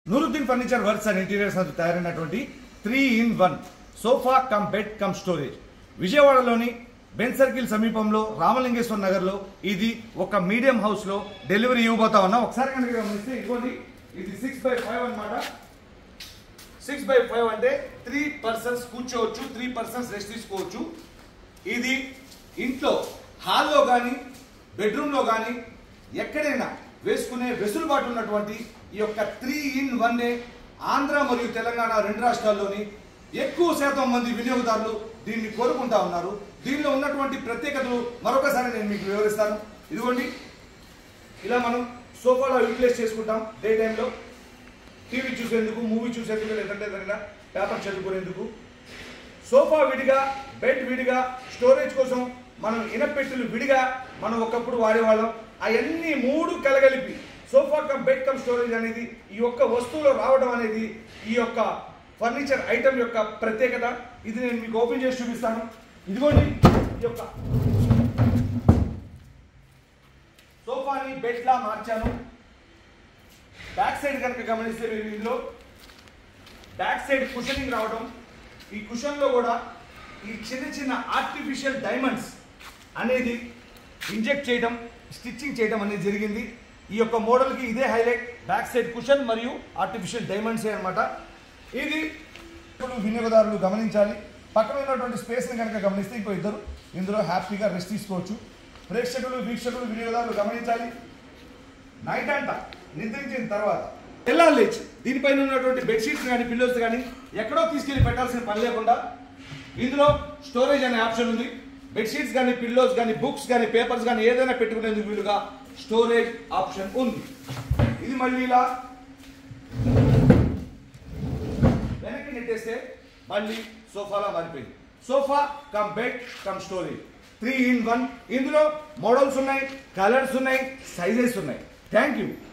Nooruddin furniture works and interiors నందు తయారైనటువంటి three in one sofa cum bed cum storage విజయవాడలోని Benz circle సమీపంలో రామలింగేశ్వర నగర్లో ఇది ఒక మీడియం హౌస్ లో డెలివరీ ఇవ్వబోతా ఉన్నాం ఒకసారి కనుక గమనిస్తే ఇదిగోండి ఇది సిక్స్ బై ఫైవ్ అన్నమాట సిక్స్ బై ఫైవ్ అంటే త్రీ పర్సన్స్ కూర్చోవచ్చు త్రీ పర్సన్స్ రెస్ట్ తీసుకోవచ్చు ఇది ఇంట్లో హాల్లో కానీ బెడ్రూమ్లో కానీ ఎక్కడైనా వేసుకునే వెసులుబాటు ఉన్నటువంటి ఈ యొక్క త్రీ ఇన్ వన్ ఆంధ్ర మరియు తెలంగాణ రెండు రాష్ట్రాల్లోని ఎక్కువ శాతం మంది వినియోగదారులు దీన్ని కోరుకుంటా ఉన్నారు దీనిలో ఉన్నటువంటి ప్రత్యేకతలు మరొకసారి నేను మీకు వివరిస్తాను ఇదిగోండి ఇలా మనం సోఫాలో యూటిలైజ్ చేసుకుంటాం డే టైంలో టీవీ చూసేందుకు మూవీ చూసేందుకు లేదంటే ఏదైనా పేపర్ చదువుకునేందుకు సోఫా విడిగా బెడ్ విడిగా స్టోరేజ్ కోసం మనం ఇనపెట్టెలు విడిగా మనం ఒకప్పుడు వాడేవాళ్ళం అవన్నీ మూడు కలగలిపి sofa cum bed cum storage అనేది ఈ యొక్క వస్తువులో రావడం అనేది ఈ యొక్క ఫర్నిచర్ ఐటమ్ యొక్క ప్రత్యేకత ఇది నేను మీకు ఓపెన్ చేసి చూపిస్తాను ఇదిగోండి ఈ యొక్క సోఫాని బెడ్ లా మార్చాను బ్యాక్ సైడ్ కనుక గమనిస్తే మీరు ఇందులో బ్యాక్ సైడ్ కుషనింగ్ రావడం ఈ కుషన్ లో కూడా ఈ చిన్న చిన్న ఆర్టిఫిషియల్ డైమండ్స్ అనేది ఇంజెక్ట్ చేయడం స్టిచ్చింగ్ చేయడం అనేది జరిగింది ఈ యొక్క మోడల్కి ఇదే హైలైట్ బ్యాక్ సైడ్ కుషన్ మరియు ఆర్టిఫిషియల్ డైమండ్స్ అన్నమాట ఇది ఇప్పుడు వినియోగదారులు గమనించాలి పక్కన ఉన్నటువంటి స్పేస్ని కనుక గమనిస్తే ఇంకో ఇద్దరు ఇందులో హ్యాపీగా రెస్ట్ తీసుకోవచ్చు ప్రేక్షకులు వీక్షకులు వినియోగదారులు గమనించాలి నైట్ అంట నిద్రించిన తర్వాత తెల్లారు లేచి దీనిపైన ఉన్నటువంటి బెడ్షీట్స్ కానీ పిల్లోస్ కానీ ఎక్కడో తీసుకెళ్లి పెట్టాల్సిన పని లేకుండా ఇందులో స్టోరేజ్ అనే ఆప్షన్ ఉంది బెడ్షీట్స్ కానీ పిల్లోస్ కానీ బుక్స్ కానీ పేపర్స్ కానీ ఏదైనా పెట్టుకునేందుకు వీలుగా స్టోరేజ్ ఆప్షన్ ఉంది ఇది మళ్ళీ ఇలా వెనక్కి నెట్టేస్తే మళ్ళీ సోఫాలా మారిపోయింది sofa cum bed cum storage three in one ఇందులో మోడల్స్ ఉన్నాయి కలర్స్ ఉన్నాయి సైజెస్ ఉన్నాయి థ్యాంక్ యూ